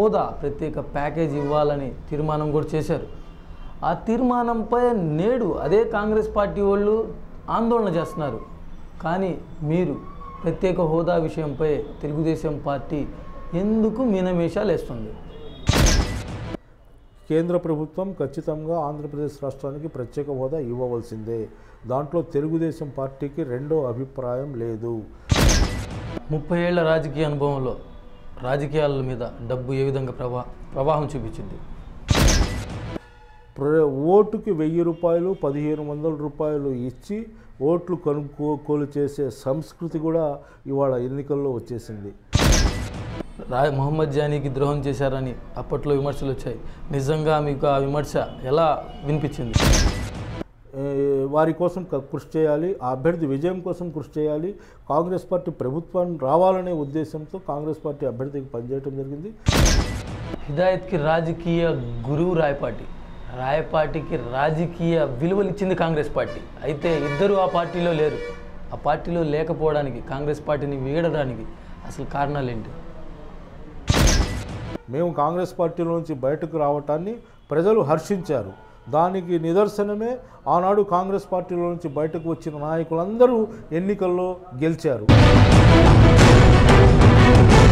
హోదా ప్రత్యేక ప్యాకేజ్ ఇవ్వాలని తీర్మానం కూడా చేశారు ఆ తీర్మానంపై నేడు అదే కాంగ్రెస్ పార్టీ వాళ్ళు ఆందోళన చేస్తున్నారు కానీ మీరు ప్రత్యేక హోదా విషయంపై తెలుగుదేశం పార్టీ ఎందుకు మీనమేషాలు వేస్తుంది కేంద్ర ప్రభుత్వం ఖచ్చితంగా ఆంధ్రప్రదేశ్ రాష్ట్రానికి ప్రత్యేక హోదా ఇవ్వవలసిందే దాంట్లో తెలుగుదేశం పార్టీకి రెండో అభిప్రాయం లేదు ముప్పై ఏళ్ల రాజకీయ అనుభవంలో రాజకీయాల మీద డబ్బు ఏ విధంగా ప్రభా ప్రవాహం చూపించింది ప్ర ఓటుకి వెయ్యి రూపాయలు పదిహేను వందల రూపాయలు ఇచ్చి ఓట్లు కొనుక్కోలు చేసే సంస్కృతి కూడా ఇవాళ ఎన్నికల్లో వచ్చేసింది రా మొహమ్మద్ జానీకి ద్రోహం చేశారని అప్పట్లో విమర్శలు వచ్చాయి నిజంగా మీకు ఆ విమర్శ ఎలా వినిపించింది ఏ, వారి కోసం క- కృషి చేయాలి ఆ అభ్యర్థి విజయం కోసం కృషి చేయాలి కాంగ్రెస్ పార్టీ ప్రభుత్వం రావాలనే ఉద్దేశంతో కాంగ్రెస్ పార్టీ అభ్యర్థికి పనిచేయడం జరిగింది హిదాయత్కి రాజకీయ గురువు రాయపాటి రాయపాటికి రాజకీయ విలువలు ఇచ్చింది కాంగ్రెస్ పార్టీ అయితే ఇద్దరు ఆ పార్టీలో లేరు ఆ పార్టీలో లేకపోవడానికి కాంగ్రెస్ పార్టీని వీడడానికి అసలు కారణాలు ఏంటి మేము కాంగ్రెస్ పార్టీలో నుంచి బయటకు రావటాన్ని ప్రజలు హర్షించారు దానికి నిదర్శనమే ఆనాడు కాంగ్రెస్ పార్టీలో నుంచి బయటకు వచ్చిన నాయకులందరూ ఎన్నికల్లో గెలిచారు